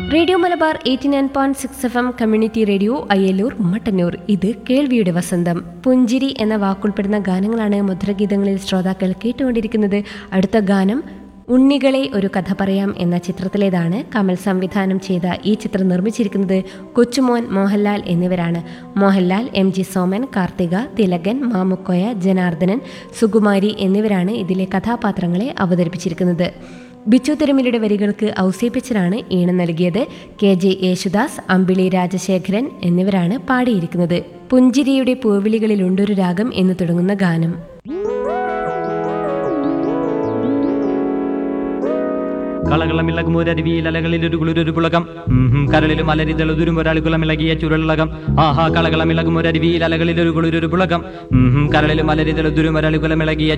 radio Malabar eighty nine point six F M community radio Ayyallur Mattannur ഇത് കേൾവിയുടെ വസന്തം പുഞ്ചിരി എന്ന വാക്കുൾപ്പെടുന്ന ഗാനങ്ങളാണ് മധുരഗീതങ്ങളിൽ ശ്രോതാക്കൾ കേട്ടുകൊണ്ടിരിക്കുന്നത് അടുത്ത ഗാനം ഉണ്ണികളെ ഒരു കഥ പറയാം എന്ന ചിത്രത്തിലേതാണ് കമൽ സംവിധാനം ചെയ്ത ഈ ചിത്രം നിർമ്മിച്ചിരിക്കുന്നത് കൊച്ചുമോൻ മോഹൻലാൽ എന്നിവരാണ് മോഹൻലാൽ എം ജി സോമൻ കാർത്തിക തിലകൻ മാമുക്കോയ ജനാർദ്ദനൻ സുകുമാരി എന്നിവരാണ് ഇതിലെ കഥാപാത്രങ്ങളെ അവതരിപ്പിച്ചിരിക്കുന്നത് ബിച്ചു തിരുമലയുടെ വരികൾക്ക് ഔസേപ്പിച്ചനാണ് ഈണം നൽകിയത് കെ ജെ യേശുദാസ് അമ്പിളി രാജശേഖരൻ എന്നിവരാണ് പാടിയിരിക്കുന്നത് പുഞ്ചിരിയുടെ പൂവിളികളിലുണ്ടൊരു രാഗം എന്ന് തുടങ്ങുന്ന ഗാനം കളകളമിളകും ഒരരുവിയിൽ അലകളിൽ ഒരു കുളിരൊരു പുളകം കരളിലും അലരിതളുതുരും ഒരാളുകുളമിളകിയ ചുരുളകം ആഹാ കളകളമിളകും ഒരരുവിയിൽ അലകളിൽ ഒരു കുളിരൊരു പുളകം കരളിലും അലരിതളുതുരും ഒരാളുകുളമിളകിയ